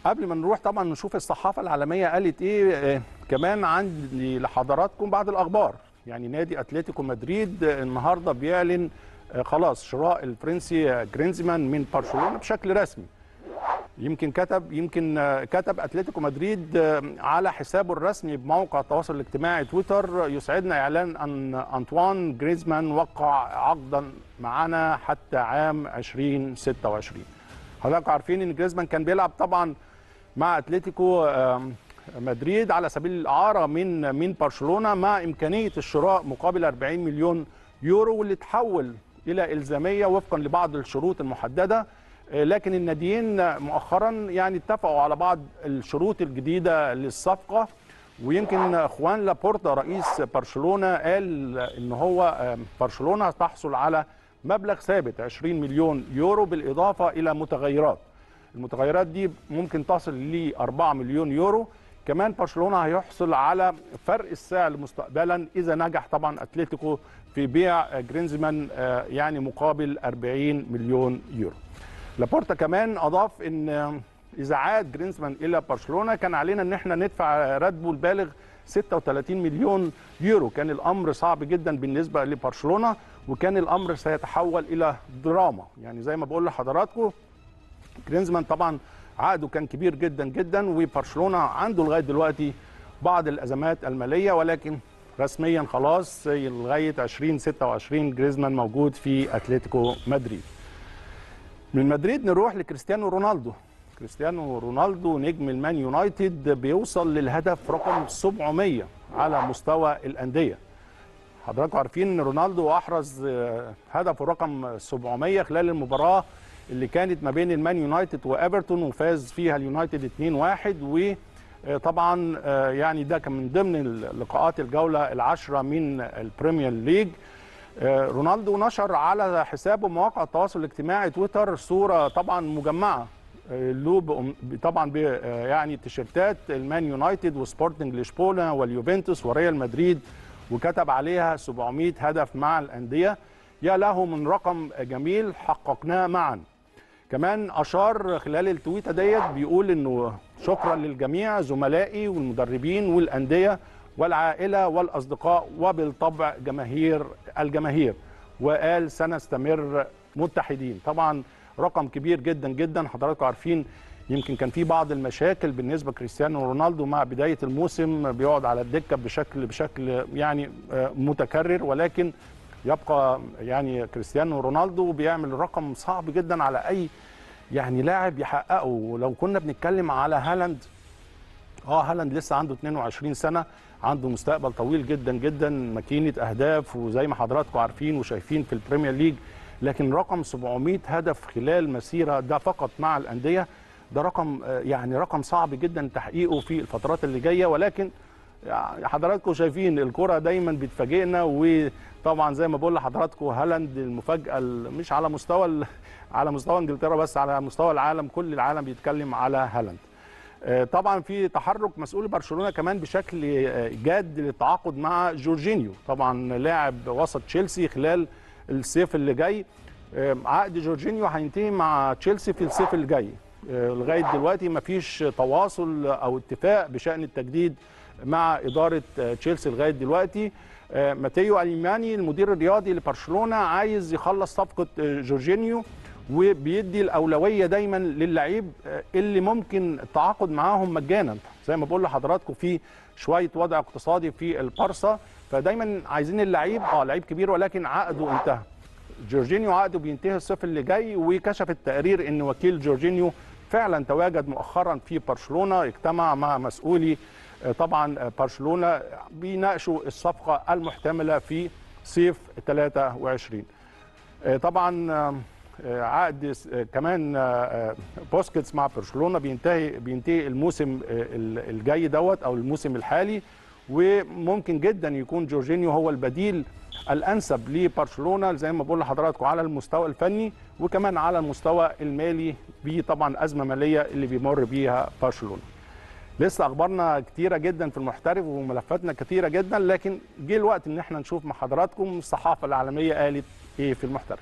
قبل ما نروح طبعا نشوف الصحافه العالميه قالت ايه آه، كمان عندي لحضراتكم بعض الاخبار يعني نادي اتلتيكو مدريد آه، النهارده بيعلن آه، خلاص شراء الفرنسي آه، جرينزمان من برشلونه بشكل رسمي يمكن كتب يمكن آه، كتب اتلتيكو مدريد آه، على حسابه الرسمي بموقع التواصل الاجتماعي تويتر يسعدنا اعلان ان انطوان جريزمان وقع عقدا معنا حتى عام 2026 حضراتكم عارفين ان جريزمان كان بيلعب طبعا مع اتلتيكو آم، مدريد على سبيل الاعاره من من برشلونه مع امكانيه الشراء مقابل 40 مليون يورو واللي تحول الى الزاميه وفقا لبعض الشروط المحدده آه، لكن الناديين مؤخرا يعني اتفقوا على بعض الشروط الجديده للصفقه ويمكن خوان لابورتا رئيس برشلونه قال ان هو آه، برشلونه تحصل على مبلغ ثابت 20 مليون يورو بالاضافه الى متغيرات المتغيرات دي ممكن تصل ل 4 مليون يورو كمان برشلونه هيحصل على فرق السعر مستقبلا اذا نجح طبعا اتلتيكو في بيع جرينزمان آه، يعني مقابل 40 مليون يورو لابورتا كمان اضاف ان آه، اذا عاد جرينزمان الى برشلونه كان علينا ان احنا ندفع راتبه البالغ 36 مليون يورو كان الامر صعب جدا بالنسبه لبرشلونه وكان الامر سيتحول الى دراما يعني زي ما بقول لحضراتكم جرينزمان طبعا عقده كان كبير جدا جدا وبرشلونه عنده لغايه دلوقتي بعض الازمات الماليه ولكن رسميا خلاص لغايه 2026 جريزمان موجود في اتلتيكو مدريد. من مدريد نروح لكريستيانو رونالدو. كريستيانو رونالدو نجم المان يونايتد بيوصل للهدف رقم 700 على مستوى الانديه. حضراتكم عارفين ان رونالدو احرز آه، هدفه رقم 700 خلال المباراه اللي كانت ما بين المان يونايتد وايفرتون وفاز فيها اليونايتد 2-1 وطبعا آه، يعني ده كان من ضمن لقاءات الجوله العاشره من البريمير ليج آه، رونالدو نشر على حسابه مواقع التواصل الاجتماعي تويتر صوره طبعا مجمعه آه، له بأم- طبعا ب- آه، يعني تيشيرتات المان يونايتد وسبورتنج لشبونه واليوفنتوس وريال مدريد وكتب عليها 700 هدف مع الانديه يا له من رقم جميل حققناه معا كمان اشار خلال التويته ديت بيقول انه شكرا للجميع زملائي والمدربين والانديه والعائله والاصدقاء وبالطبع جماهير الجماهير وقال سنستمر متحدين طبعا رقم كبير جدا جدا حضراتكم عارفين يمكن كان في بعض المشاكل بالنسبه كريستيانو رونالدو مع بدايه الموسم بيقعد على الدكه بشكل بشكل يعني آه، متكرر ولكن يبقى يعني كريستيانو رونالدو بيعمل رقم صعب جدا على اي يعني لاعب يحققه ولو كنا بنتكلم على هالاند اه هالاند لسه عنده 22 سنه عنده مستقبل طويل جدا جدا ماكينه اهداف وزي ما حضراتكم عارفين وشايفين في البريمير ليج لكن رقم 700 هدف خلال مسيره ده فقط مع الانديه ده رقم آه، يعني رقم صعب جدا تحقيقه في الفترات اللي جايه ولكن يعني حضراتكم شايفين الكرة دايما بتفاجئنا وطبعا زي ما بقول لحضراتكم هالاند المفاجأة ال- مش على مستوى ال- على مستوى انجلترا بس على مستوى العالم كل العالم بيتكلم على هالاند آه، طبعا في تحرك مسؤول برشلونه كمان بشكل آه، جاد للتعاقد مع جورجينيو طبعا لاعب وسط تشيلسي خلال الصيف اللي جاي آه، عقد جورجينيو هينتهي مع تشيلسي في الصيف اللي جاي آه، لغايه دلوقتي ما فيش تواصل او اتفاق بشان التجديد مع اداره آه، تشيلسي لغايه دلوقتي آه، ماتيو اليماني المدير الرياضي لبرشلونه عايز يخلص صفقه آه، جورجينيو وبيدي الاولويه دايما للعيب آه، اللي ممكن التعاقد معاهم مجانا زي ما بقول لحضراتكم في شويه وضع اقتصادي في البارسا فدايما عايزين اللعيب اه لعيب كبير ولكن عقده انتهى جورجينيو عقده بينتهي الصيف اللي جاي وكشف التقرير ان وكيل جورجينيو فعلا تواجد مؤخرا في برشلونه اجتمع مع مسؤولي آه، طبعا آه، برشلونه بيناقشوا الصفقه المحتمله في صيف 23 آه، طبعا آه، آه، عقد س- آه، كمان آه، آه، بوسكيتس مع برشلونه بينتهي بينتهي الموسم آه، ال- الجاي دوت او الموسم الحالي وممكن جدا يكون جورجينيو هو البديل الانسب لبرشلونه زي ما بقول لحضراتكم على المستوى الفني وكمان على المستوى المالي بطبعا ازمه ماليه اللي بيمر بيها برشلونه. لسه اخبارنا كتيره جدا في المحترف وملفاتنا كتيره جدا لكن جه الوقت ان احنا نشوف مع حضراتكم الصحافه العالميه قالت ايه في المحترف.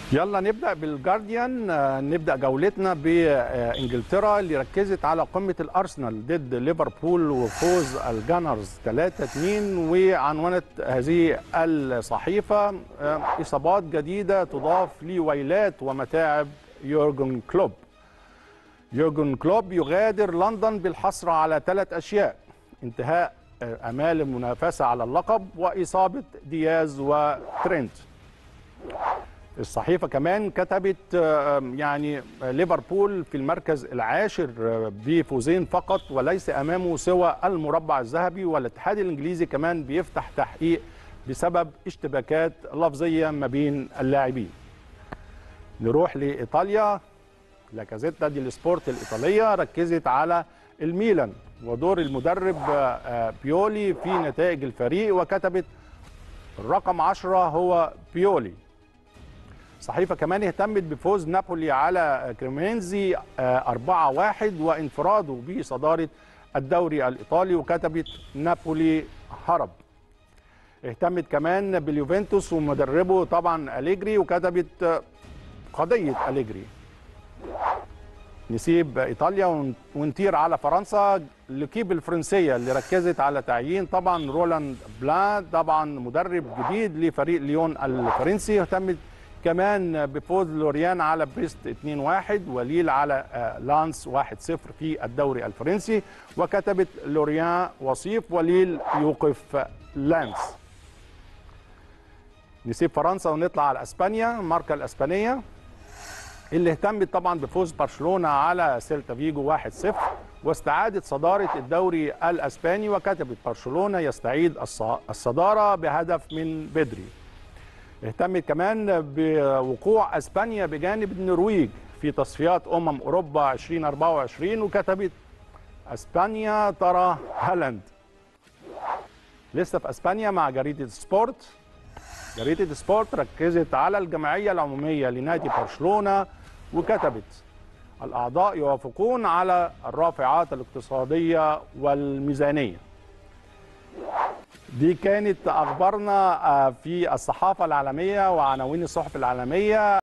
يلا نبدا بالجارديان آه، نبدا جولتنا بانجلترا اللي ركزت على قمه الارسنال ضد ليفربول وفوز الجانرز 3-2 وعنونت هذه الصحيفه آه، اصابات جديده تضاف لويلات ومتاعب يورجن كلوب يورجن كلوب يغادر لندن بالحصر على ثلاث اشياء انتهاء آه، امال المنافسه على اللقب واصابه دياز وترينت الصحيفة كمان كتبت آه، يعني ليفربول في المركز العاشر آه، بفوزين فقط وليس أمامه سوى المربع الذهبي والاتحاد الإنجليزي كمان بيفتح تحقيق بسبب اشتباكات لفظية ما بين اللاعبين نروح لإيطاليا لاكازيتا دي السبورت الإيطالية ركزت على الميلان ودور المدرب آه، آه، بيولي في نتائج الفريق وكتبت الرقم 10 هو بيولي صحيفة كمان اهتمت بفوز نابولي على كريمينزي آه، 4-1 وانفراده بصدارة الدوري الإيطالي وكتبت نابولي هرب اهتمت كمان باليوفنتوس ومدربه طبعا أليجري وكتبت آه، قضية أليجري نسيب ايطاليا ون- ونطير على فرنسا لكيب الفرنسيه اللي ركزت على تعيين طبعا رولاند بلان طبعا مدرب جديد لفريق ليون الفرنسي اهتمت كمان بفوز لوريان على بريست 2-1 وليل على آه، لانس 1-0 في الدوري الفرنسي وكتبت لوريان وصيف وليل يوقف لانس نسيب فرنسا ونطلع على اسبانيا الماركه الاسبانيه اللي اهتمت طبعا بفوز برشلونه على سيلتا فيجو 1-0 واستعادت صداره الدوري الاسباني وكتبت برشلونه يستعيد الص- الصداره بهدف من بدري. اهتمت كمان بوقوع اسبانيا بجانب النرويج في تصفيات امم اوروبا 2024 وكتبت اسبانيا ترى هالاند. لسه في اسبانيا مع جريده سبورت جريدة سبورت ركزت على الجمعية العمومية لنادي برشلونة وكتبت الأعضاء يوافقون على الرافعات الاقتصادية والميزانية دي كانت أخبارنا آه، في الصحافة العالمية وعناوين الصحف العالمية